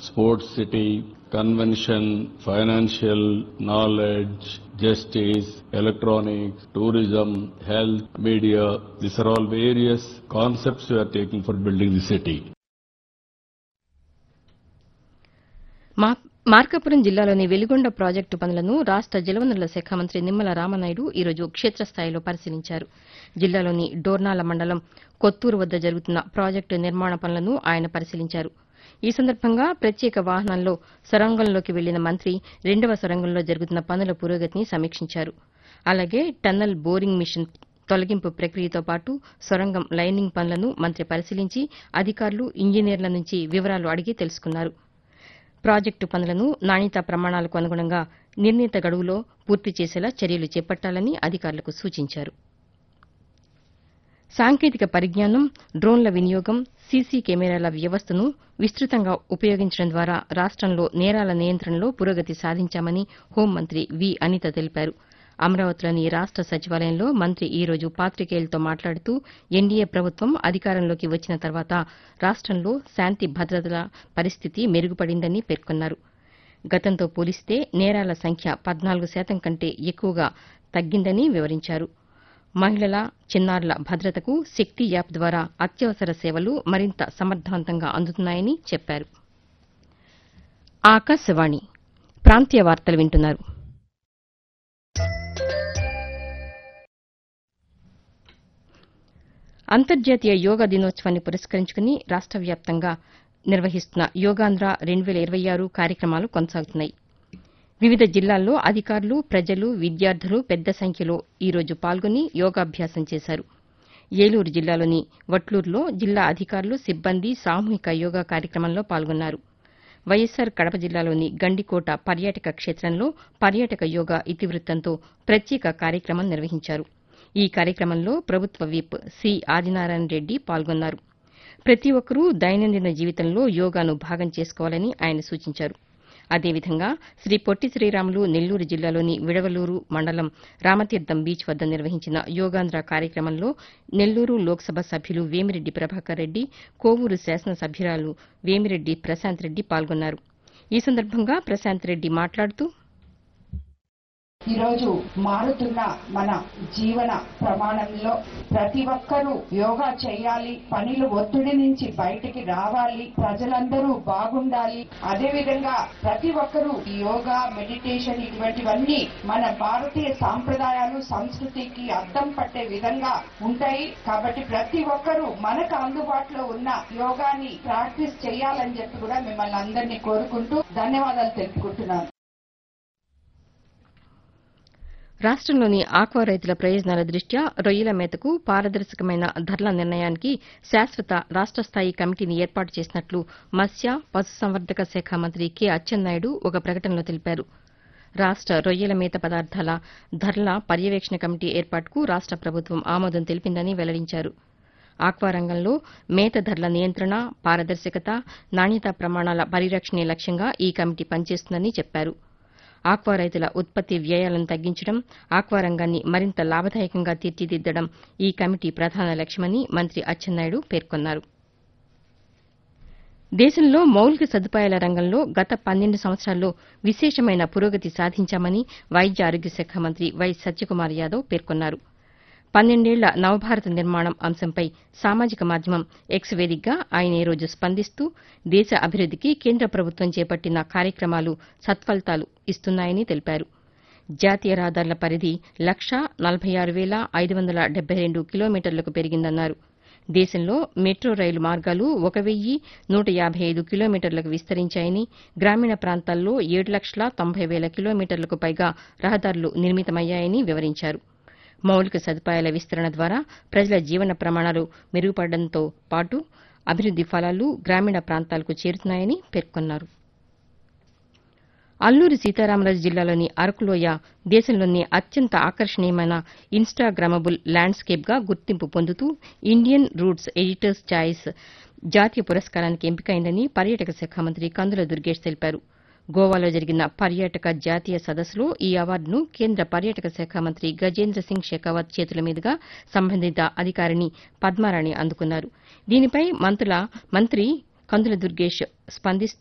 sports city, convention, financial, knowledge, justice, electronics, tourism, health, media. These are all various concepts we are taking for building the city. మా మార్కాపురం జిల్లాలోని Veligonda project పనులను రాష్ట జలవనరుల శాఖ మంత్రి నిమ్మల రామనాయుడు ఈరోజు క్షేత్రస్థాయిలో పరిశీలించారు జిల్లాలోని డోర్నాల మండలం కొత్తూరు వద్ద జరుగుతున్న ప్రాజెక్టు నిర్మాణ పనులను ఆయన పరిశీలించారు ఈ సందర్భంగా ప్రత్యేక వాహనంలో సొరంగంలోకి వెళ్లిన మంత్రి రెండవ సొరంగంలో జరుగుతున్న పనుల పురోగతిని సమీక్షించారు అలాగే టన్నల్ బోరింగ్ మిషన్ తొలగింపు ప్రక్రియతో పాటు సొరంగం లైనింగ్ పనులను మంత్రి పరిశీలించి అధికారులు ఇంజనీర్ల నుంచి వివరాలు అడిగి తెలుసుకున్నారు ప్రాజెక్టు పనులను నాణ్యతా ప్రమాణాలకు అనుగుణంగా నిర్ణీత గడువులో పూర్తి చేసేలా చర్యలు చేపట్టాలని అధికారులకు సూచించారు సాంకేతిక పరిజ్ఞానం డ్రోన్ల వినియోగం సీసీ కెమెరాల వ్యవస్థను విస్తృతంగా ఉపయోగించడం ద్వారా రాష్టంలో నేరాల నియంత్రణలో పురోగతి సాధించామని హోంమంత్రి వి అనిత తెలిపారు అమరావతిలోని రాష్ట సచివాలయంలో మంత్రి ఈ రోజు పాతికేయులతో మాట్లాడుతూ ఎన్డీఏ ప్రభుత్వం అధికారంలోకి వచ్చిన తర్వాత రాష్టంలో శాంతి భద్రతల పరిస్థితి మెరుగుపడిందని పేర్కొన్నారు గతంతో పోలిస్తే నేరాల సంఖ్య పద్నాలుగు శాతం కంటే ఎక్కువగా తగ్గిందని వివరించారు మహిళల చిన్నారుల భద్రతకు శక్తి యాప్ ద్వారా అత్యవసర సేవలు మరింత సమర్థవంతంగా అందుతున్నాయని చెప్పారు ఆకాశవాణి ప్రాంతీయ వార్తలు వింటున్నారు అంతర్జాతీయ యోగా దినోత్సవాన్ని పురస్కరించుకుని రాష్ట వ్యాప్తంగా నిర్వహిస్తున్న యోగాంధ్ర రెండు వేల ఇరవై ఆరు కార్యక్రమాలు కొనసాగుతున్నాయి వివిధ జిల్లాల్లో అధికారులు ప్రజలు విద్యార్థులు పెద్ద సంఖ్యలో ఈ రోజు పాల్గొని యోగాభ్యాసం చేశారు ఏలూరు జిల్లాలోని వట్లూరులో జిల్లా అధికారులు సిబ్బంది సామూహిక యోగా కార్యక్రమంలో పాల్గొన్నారు వైఎస్సార్ కడప జిల్లాలోని గండికోట పర్యాటక క్షేత్రంలో పర్యాటక యోగా ఇతివృత్తంతో ప్రత్యేక కార్యక్రమం నిర్వహించారు ఈ కార్యక్రమంలో ప్రభుత్వ విప్ సి ఆదినారాయణ రెడ్డి పాల్గొన్నారు ప్రతి ఒక్కరూ దైనందిన జీవితంలో యోగాను భాగం చేసుకోవాలని ఆయన సూచించారు అదేవిధంగా శ్రీ పొట్టి శ్రీరాములు నెల్లూరు జిల్లాలోని విడవలూరు మండలం రామతీర్థం బీచ్ వద్ద నిర్వహించిన యోగాంధ్ర కార్యక్రమంలో నెల్లూరు లోక్సభ సభ్యులు వేమిరెడ్డి ప్రభాకర్ రెడ్డి కోవూరు శాసనసభ్యురాలు వేమిరెడ్డి ప్రశాంత్ రెడ్డి పాల్గొన్నారు ఈ సందర్భంగా ప్రశాంత్ రెడ్డి మాట్లాడుతూ ఈరోజు మారుతున్న మన జీవన ప్రమాణంలో ప్రతి ఒక్కరూ యోగా చేయాలి పనులు ఒత్తిడి నుంచి బయటికి రావాలి ప్రజలందరూ బాగుండాలి అదే విధంగా ప్రతి ఒక్కరూ ఈ యోగా మెడిటేషన్ ఇటువంటివన్నీ మన భారతీయ సాంప్రదాయాలు సంస్కృతికి అద్దం పట్టే విధంగా ఉంటాయి కాబట్టి ప్రతి ఒక్కరూ మనకు అందుబాటులో ఉన్న యోగాని ప్రాక్టీస్ చేయాలని చెప్పి కూడా మిమ్మల్ని అందరినీ కోరుకుంటూ ధన్యవాదాలు తెలుపుకుంటున్నాను రాష్టంలోని ఆక్వా రైతుల ప్రయోజనాల దృష్ట్యా రొయ్యల మేతకు పారదర్శకమైన ధరల నిర్ణయానికి శాశ్వత రాష్ట స్థాయి కమిటీని ఏర్పాటు చేసినట్లు మత్స్య పశుసంవర్ధక శాఖ మంత్రి కె అచ్చెన్నాయుడు ఒక ప్రకటనలో తెలిపారు రాష్ట రొయ్యల మేత పదార్థాల ధరల పర్యవేక్షణ కమిటీ ఏర్పాటుకు రాష్ట ప్రభుత్వం ఆమోదం తెలిపిందని వెల్లడించారు ఆక్వా రంగంలో మేత ధరల నియంత్రణ పారదర్శకత నాణ్యతా ప్రమాణాల పరిరక్షణే లక్ష్యంగా ఈ కమిటీ పనిచేస్తుందని చెప్పారు ఆక్వా రైతుల ఉత్పత్తి వ్యయాలను తగ్గించడం ఆక్వా రంగాన్ని మరింత లాభదాయకంగా తీర్చిదిద్దడం ఈ కమిటీ ప్రధాన లక్ష్యమని మంత్రి అచ్చెన్నాయుడు పేర్కొన్నారు దేశంలో మౌలిక సదుపాయాల రంగంలో గత పన్నెండు సంవత్సరాల్లో విశేషమైన పురోగతి సాధించామని వైద్య ఆరోగ్య శాఖ మంత్రి వై సత్యకుమార్ యాదవ్ పేర్కొన్నారు పన్నెండేళ్ల నవభారత నిర్మాణం అంశంపై సామాజిక మాధ్యమం ఎక్స్ వేదికగా ఆయన ఈ రోజు స్పందిస్తూ దేశ అభివృద్దికి కేంద్ర ప్రభుత్వం చేపట్టిన కార్యక్రమాలు సత్ఫలితాలు ఇస్తున్నాయని తెలిపారు జాతీయ రహదారుల పరిధి లక్షా నలభై ఆరు వేల ఐదు వందల డెబ్బై రెండు కిలోమీటర్లకు పెరిగిందన్నారు దేశంలో మెట్రో రైలు మార్గాలు ఒక వెయ్యి నూట యాభై ఐదు కిలోమీటర్లకు విస్తరించాయని గ్రామీణ ప్రాంతాల్లో ఏడు లక్షల తొంభై వేల కిలోమీటర్లకు పైగా రహదారులు నిర్మితమయ్యాయని వివరించారు మౌలిక సదుపాయాల విస్తరణ ద్వారా ప్రజల జీవన ప్రమాణాలు మెరుగుపడడంతో పాటు అభివృద్ది ఫలాలు గ్రామీణ ప్రాంతాలకు చేరుతున్నాయని పేర్కొన్నారు అల్లూరి సీతారామరాజు జిల్లాలోని అరకులోయ దేశంలోని అత్యంత ఆకర్షణీయమైన ఇన్స్టాగ్రామబుల్ ల్యాండ్స్కేప్గా గుర్తింపు పొందుతూ ఇండియన్ రూట్స్ ఎడిటర్స్ ఛాయిస్ జాతీయ పురస్కారానికి ఎంపికైందని పర్యాటక శాఖ మంత్రి కందుల దుర్గేష్ తెలిపారు గోవాలో జరిగిన పర్యాటక జాతీయ సదస్సులో ఈ అవార్డును కేంద్ర పర్యాటక శాఖ మంత్రి గజేంద్ర సింగ్ షెకావత్ చేతుల మీదుగా సంబంధిత అధికారిని పద్మారాణి అందుకున్నారు దీనిపై మంత్రుల మంత్రి కందుల దుర్గేష్ స్పందిస్తూ